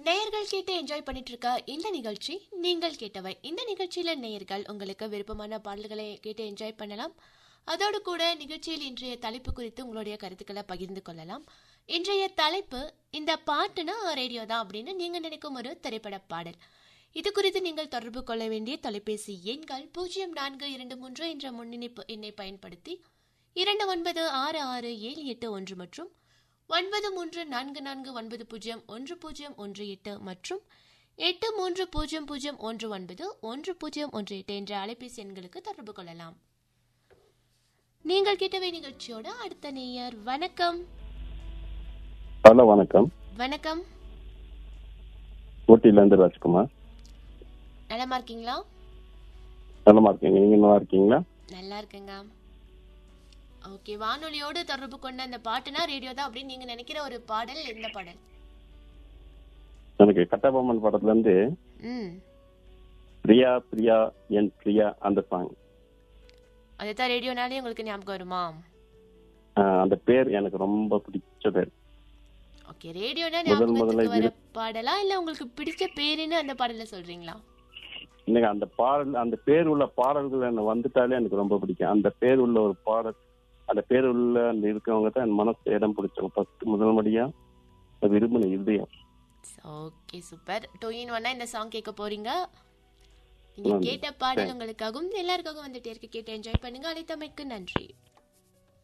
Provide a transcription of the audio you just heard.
நேயர்கள் கேட்டு என்ஜாய் பண்ணிட்டு இருக்க இந்த நிகழ்ச்சி நீங்கள் கேட்டவை இந்த நிகழ்ச்சியில நேயர்கள் உங்களுக்கு விருப்பமான பாடல்களை கேட்டு என்ஜாய் பண்ணலாம் அதோடு கூட நிகழ்ச்சியில் இன்றைய தலைப்பு குறித்து உங்களுடைய கருத்துக்களை பகிர்ந்து கொள்ளலாம் இன்றைய தலைப்பு இந்த பாட்டுனா ரேடியோ தான் அப்படின்னு நீங்க நினைக்கும் ஒரு திரைப்பட பாடல் இது குறித்து நீங்கள் தொடர்பு கொள்ள வேண்டிய தொலைபேசி எண்கள் பூஜ்ஜியம் நான்கு இரண்டு மூன்று என்ற முன்னிணைப்பு எண்ணை பயன்படுத்தி இரண்டு ஒன்பது ஆறு ஆறு ஏழு எட்டு ஒன்று மற்றும் ஒன்பது மூன்று நான்கு நான்கு ஒன்பது பூஜ்ஜியம் ஒன்று பூஜ்ஜியம் ஒன்று எட்டு மற்றும் எட்டு மூன்று பூஜ்ஜியம் பூஜ்ஜியம் ஒன்று ஒன்பது ஒன்று பூஜ்ஜியம் ஒன்று எட்டு என்ற அலைபேசி எண்களுக்கு தொடர்பு கொள்ளலாம் நீங்கள் கேட்டவை நிகழ்ச்சியோட அடுத்த நேயர் வணக்கம் ஹலோ வணக்கம் வணக்கம் ஊட்டியிலேருந்து ராஜ்குமார் நலமா இருக்கீங்களா நலமா இருக்கீங்க நீங்க நல்லா இருக்கீங்களா நல்லா இருக்குங்க ஓகே வானொலியோடு தொடர்பு கொண்ட அந்த பாட்டுனா ரேடியோ தான் அப்படின்னு நீங்க நினைக்கிற ஒரு பாடல் எந்த பாடல் எனக்கு கட்டபொம்மன் படத்துல இருந்து ம் பிரியா பிரியா என் பிரியா அந்த சாங் அதுதான் ரேடியோனாலே உங்களுக்கு ஞாபகம் வருமா அந்த பேர் எனக்கு ரொம்ப பிடிச்ச பேர் ஓகே ரேடியோனா முதல் முதல்ல ஞாபகத்துக்கு வர இது- பாடலா இல்ல உங்களுக்கு பிடிச்ச பேருன்னு அந்த பாடல சொல்றீங்களா இன்னைக்கு அந்த பாடல் அந்த பேர் உள்ள பாடல்கள் என்ன வந்துட்டாலே எனக்கு ரொம்ப பிடிக்கும் அந்த பேர் உள்ள ஒரு பாடல் அந்த பேர் உள்ள அந்த இருக்கவங்க தான் என் மனசு இடம் பிடிச்சவங்க ஃபர்ஸ்ட் முதல் மடியா விரும்பின இதயம் ஓகே சூப்பர் டூ இன் ஒன்னா இந்த சாங் கேட்க போறீங்க நீங்க ம், கேட்ட பாடல் உங்களுக்காகவும் எல்லாருக்காகவும் வந்துட்டே இருக்கு கேட்டு என்ஜாய் பண்ணுங்க அழைத்தமைக்கு நன்றி